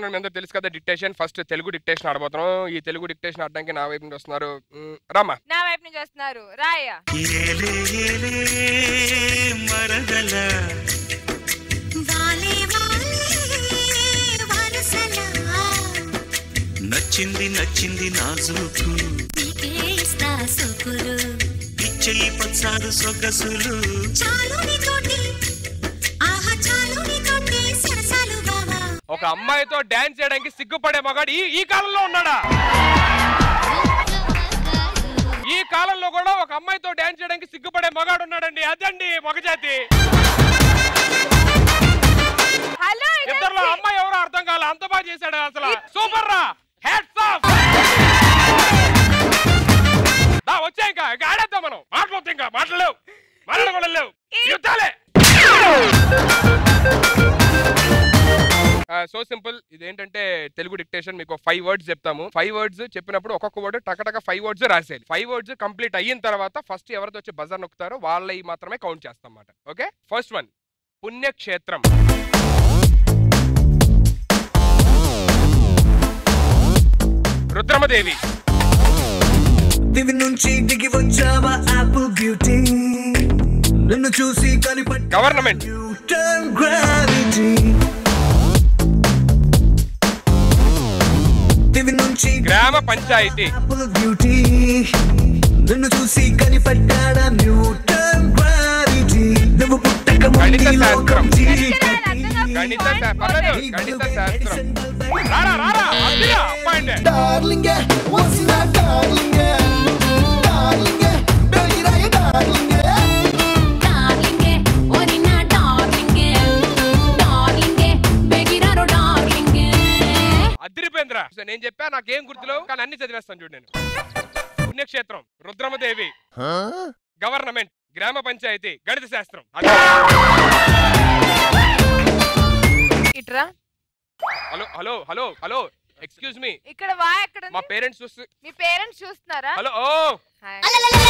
మీ అందరూ తెలుసు కదా డిక్టేషన్ ఫస్ట్ తెలుగు డిక్టేషన్ ఆడబోతున్నాం ఈ తెలుగు డిక్టేషన్ ఆడడానికి నా వైపు నుండి వస్తున్నారు మ్, రామా నా వైపు నుంచి వస్తున్నారు రాయ ఏలే ఏలే మరదల వాలే వాలే వరసలా నచ్చింది నచ్చింది నాజుకు నీకే ఇస్తా సొకులు ఇచ్చయి పచ్చారు సొగసులు చాలు నీతోటి ఆహా చాలు నీతోటి సరసాలు బావా ఒక అమ్మాయితో డాన్స్ చేయడానికి సిగ్గుపడే మగాడు ఈ ఈ కాలంలో ఉన్నాడా ఈ కాలంలో కూడా ఒక అమ్మాయితో డాన్స్ చేయడానికి సిగ్గుపడే మగాడు ఉన్నాడండి అదండి మగజాతి హలో ఇద్దరులో అమ్మాయి ఎవరో అర్థం కాలే అంత బాగా చేశాడు అసలు సూపర్ రా హ్యాట్స్ ఆఫ్ దా వచ్చా ఇంకా ఇంకా ఆడేద్దాం మనం మాట్లాడతాం ఇంకా మాట్లాడలేవు మాట్లాడ కూడా లేవు యుద్ధాలే సో సింపుల్ ఇదేంటంటే తెలుగు డిక్టేషన్ మీకు ఫైవ్ వర్డ్స్ చెప్తాము ఫైవ్ వర్డ్స్ చెప్పినప్పుడు ఒక్కొక్క వర్డ్ టకటక ఫైవ్ వర్డ్స్ రాసేయాలి ఫైవ్ వర్డ్స్ కంప్లీట్ అయిన తర్వాత ఫస్ట్ ఎవరితో వచ్చి బజార్ నొక్కుతారో వాళ్ళవి మాత్రమే కౌంట్ చేస్తాం అన్నమాట ఓకే ఫస్ట్ వన్ పుణ్యక్షేత్రం రుద్రమదేవి దివి నుంచి దిగి వచ్చావా యాపిల్ బ్యూటీ నిన్ను చూసి కనిపట్టి గవర్నమెంట్ న్యూటన్ గ్రావిటీ దివి నుంచి గ్రామ పంచాయతీ యాపిల్ బ్యూటీ నిన్ను చూసి కనిపట్టాడా న్యూటన్ గ్రావిటీ నువ్వు పుట్టక గణిత ముందు లోకం శాస్త్రం. చీకటి. గణిత శా- పర్లేదు, గణిత శాస్త్రం రారా రారా అదిరా అప్పాయింటే Darling, what's in that darling? Darling, baby, darling. డార్లింగే ఓరి నా డార్లింగే డార్లింగే బెగిరారో డార్లింగే అదిరిపోయిందిరా సో నేను చెప్పా నాకేం గుర్తులేవు కానీ అన్ని చదివేస్తాను చూడు నేను పుణ్యక్షేత్రం రుద్రమదేవి గవర్నమెంట్ గ్రామ పంచాయతీ గణిత శాస్త్రం అది- ఇట్రా hello hello hello hello excuse me ఇక్కడ వా ఎక్కడ ఉంది? మా పేరెంట్స్ చూస్తూ మీ పేరెంట్స్ చూస్తున్నారా హలో ఓ హాయ్.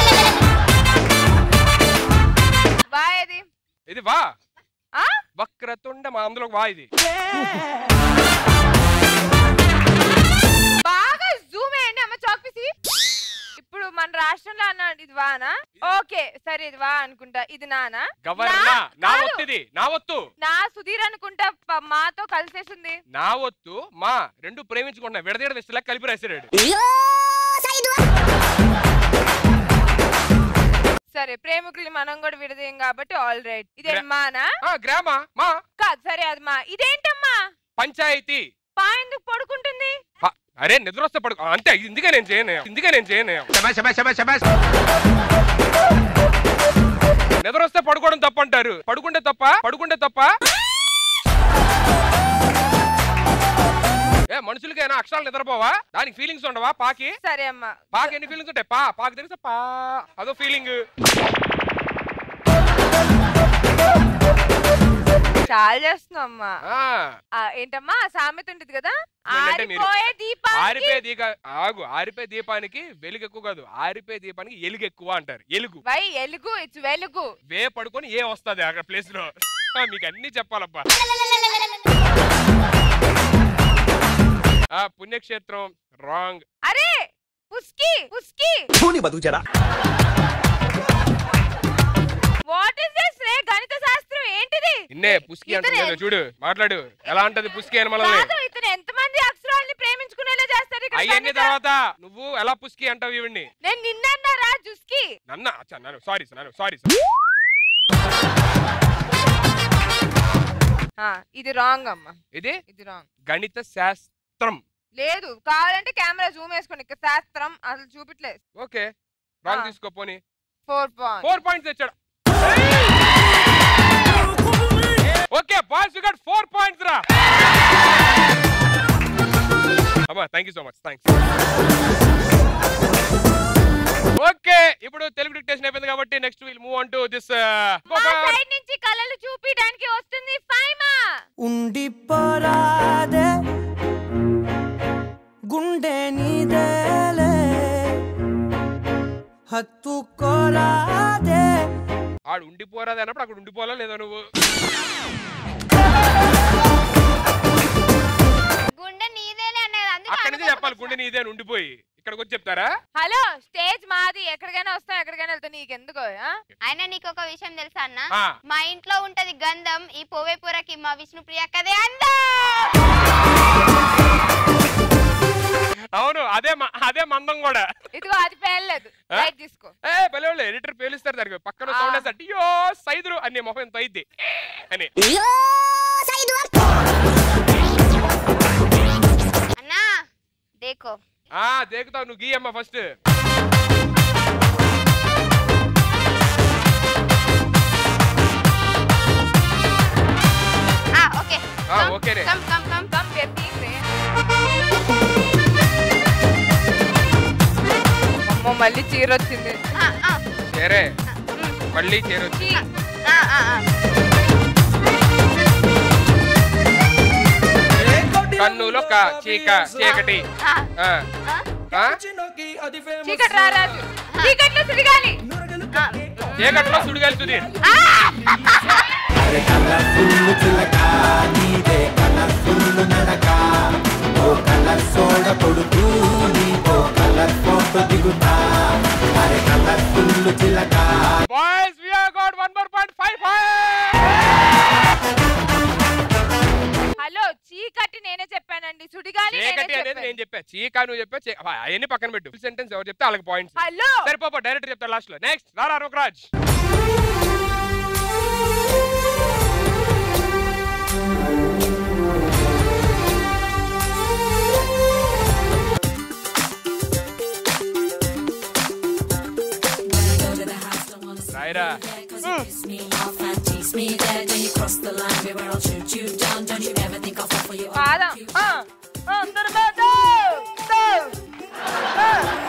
వా ఏది ఇది వా ఆ? వక్రతుండ మా అందులో వా ఇది బాగా జూమ్ వేయండి అమ్మ చాక్ పీసి ఇప్పుడు మన రాష్ట్రంలో అన్నాడు ఇది వానా ఓకే సరే ఇది వా అనుకుంటా ఇది నానా గవర్న నా- నా కాదు. ఒత్తిది నా ఒత్తు నా సుధీర్ అనుకుంటా ప- మాతో కలిసేసింది నా ఒత్తు మా రెండు ప్రేమించుకుంటున్నా విడదీయడం ఇష్టలా కలిపి రాశాడు సరే ప్రేమికులు మనం కూడా విడదీయం కాబట్టి ఆల్ రైట్ ఇదే గ్రా- మానా ఆ, గ్రామ మా కాదు సరే అది మా ఇదేంటమ్మా పంచాయతీ పా ఎందుకు పడుకుంటుంది ప- అరే నిద్ర వస్తే పడుకో అంతే ఇందుకే నేను చేయను ఇందుకే నేను చేయను నిద్ర వస్తే పడుకోవడం తప్ప అంటారు పడుకుంటే తప్ప పడుకుంటే తప్ప ఏ మనుషులకైనా అక్షరాలు నిద్రపోవా దానికి ఫీలింగ్స్ ఉండవా పాకి సరే అమ్మా పాకి ఎన్ని ఫీలింగ్స్ ఉంటాయి పా పాకి తెలిసా పా అదో ఫీలింగ్ చాలా చేస్తున్నావు అమ్మా ఆ ఆ, ఏంటమ్మా ఆ సామెత ఉంటుంది కదా ఏంటంటే మీరు- ఆరిపోయే దీపానికి ఆరిపే దీప ఆగు ఆరిపే దీపానికి వెలుగు ఎక్కువ కాదు ఆరిపే దీపానికి ఎలుగు ఎక్కువ అంటారు ఎలుగు వై ఎలుగు ఇట్స్ వెలుగు వే పడుకొని ఏ వస్తది అక్కడ ప్లేస్ లో ఆ, మీకు అన్ని చెప్పాలబ్బా ఆ పుణ్యక్షేత్రం రాంగ్ అరే పుస్కి పుస్కి వాట్ ఇస్ దిస్ రే గణిత శాస్త్రం ఏంటిది ఇన్నే పుస్కి ఇతను అంటుంది చూడు మాట్లాడు ఎలా అంటది పుస్కి అని మనల్ని కాదు ఇతను ఎంతమంది అక్షరాల్ని ప్రేమించుకునేలా చేస్తారు ఇక్కడ అవన్నీ గణిత- తర్వాత నువ్వు ఎలా పుస్కి అంటావు ఇవన్నీ నేను నిన్నన్నారా జుస్కి నన్న అచ్చా నన్ను సారీ సార్ నన్ను సారీ సార్ ఆ, ఇది రాంగ్ అమ్మా ఇది ఇది రాంగ్ గణిత శాస్త్రం లేదు కావాలంటే కెమెరా జూమ్ వేసుకోండి ఇక్కడ శాస్త్రం అసలు చూపించలేదు ఓకే రాంగ్ ఆ. తీసుకో పోనీ ఫోర్ పాయింట్ ఫోర్ పాయింట్స్ తెచ్చాడు okay boys you got four points రా అమ్మా thank you so much thanks okay ఇప్పుడు తెలుగు డిక్టేషన్ అయిపోయింది కాబట్టి next will move on to this మా సైడ్ నుంచి కళలు చూపించడానికి వస్తుంది ఫైమా ఉండిపోరాదే గుండె నీదేలే హత్తుకోరాదే ఆడు ఉండిపోరాది అన్నప్పుడు అక్కడ ఉండిపోలా లేదా నువ్వు నీదే అని ఉండిపోయి ఇక్కడికి వచ్చి చెప్తారా హలో స్టేజ్ మాది ఎక్కడికైనా వస్తాం ఎక్కడికైనా వెళ్తాం నీకెందుకో ఆ? అయినా నీకు ఒక విషయం తెలుసా అన్న ఆ. మా ఇంట్లో ఉంటది గంధం ఈ పోవేపురకి మా విష్ణుప్రియ కదే అందా అవును అదే మ- అదే మందం కూడా ఇదిగో అది పేర్లేదు ఆ? లైట్ తీసుకో ఏ బలే ఎడిటర్ పేలుస్తారు దానికి పక్కన ఆ. సౌండ్ వేస్తారు అయ్యో సైదురు అని మొహం ఎంత అయింది అని అన్నా దేకో ఆ దేకుతావు నువ్వు గీయమ్మ ఫస్ట్ ఆ ఓకే ఆ, కమ్, ఓకేనే. Come come come come get తీక్ రే అమ్మో మళ్ళీ చీర వచ్చింది ఆ, ఆ, చేరే మళ్ళీ చేరొచ్చు చీ. ఆ, ఆ, ఆ. కన్నులో క చీక చీకటి ఆ, ఆ, ఆ, ఆ? చీకటి రారాజు చీకట్లో సుడిగాలి ఆ. చీకట్లో సుడిగాలి సుధీర్ కలర్ఫుల్ చిలక నీదే కలర్ఫుల్ నడక ఓ కలర్ సోడ కొడుతూ నీతో కలర్ ఫోటో దిగుతా అరే కలర్ఫుల్ చిలక boys we have got 1 more point 5 hello చీకటి నేనే చెప్పానండి సుడిగాలి నేనే చీకటి అనేది చెప్పాను నేను చెప్పా చీక నువ్వు చెప్పా చీ- ఆ, అవన్నీ పక్కన పెట్టు సెంటెన్స్ ఎవరు చెప్తే వాళ్ళకి పాయింట్స్ హలో సరిపోపో డైరెక్ట్ చెప్తారు లాస్ట్ లో నెక్స్ట్ రారా రోకరాజ్ రాయరా పాదం ఆ, ఆ, అందరితో దో, దో. ఆ.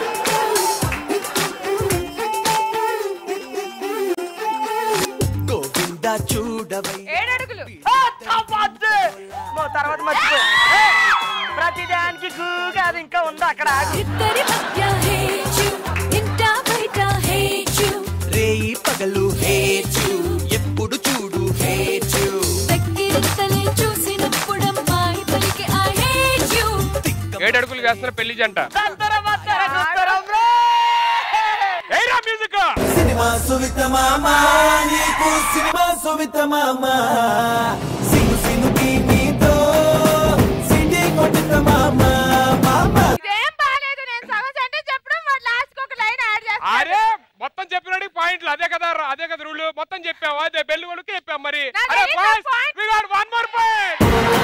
గోవింద చూడవై ఏడడుగులు నువ్వు తర్వాత మర్చిపో ప్రతి దానికి గూగా అది ఇంకా ఉందా అక్కడ ఆగు. ఇద్దరి మధ్య hate you, ఇంటా బయట hate you. రేయి పగలు హేచు ఎప్పుడు చూడు హేచు దగ్గిరితలే చూసినప్పుడమ్మాయి పలికి I hate you. ఏడు అడుగులు వేస్తున్న పెళ్లి జంట దద్దర బద్దర గుద్దర బ్రో. ఏరా మ్యూజిక్ సినిమా సువిత మామ నీకు సినిమా సువిత మామ సిను సినుకి నీతో సిటీ కొట్టిన మామ మామ ఇదేం బాలేదు నేను సగం సెంటెన్స్ చెప్పడం వాడు లాస్ట్ ఒక లైన్ యాడ్ చేస్తాడు అరే మొత్తం చెప్పినట్టు పాయింట్లు అదే కదా అదే కదా రూల్ మొత్తం చెప్పాము అదే బెల్లు కొడుకు చెప్పాం మరి నా అరే తెలియక boys point. We got one more point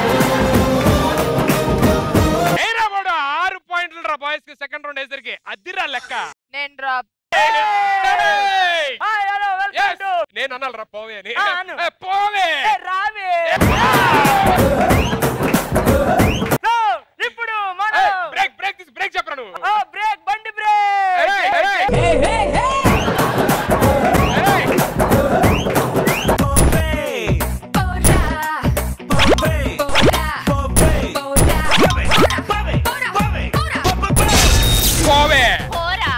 ఏరా బోడు ఆరు పాయింట్లు రా బాయ్స్ కి సెకండ్ రౌండ్ వేసరికి అదిరా లెక్క నేను drop Hey! Hi hello welcome Yes! To నేను అనాలి రా పోవే అని ఆ, అను. ఏ, పోవే ఏ, రావే సో, ఇప్పుడు మనం బ్రేక్ బ్రేక్ తీసి బ్రేక్ చెప్పరా నువ్వు ఓ బ్రేక్ బండి బ్రేక్ Hey, hey, hey.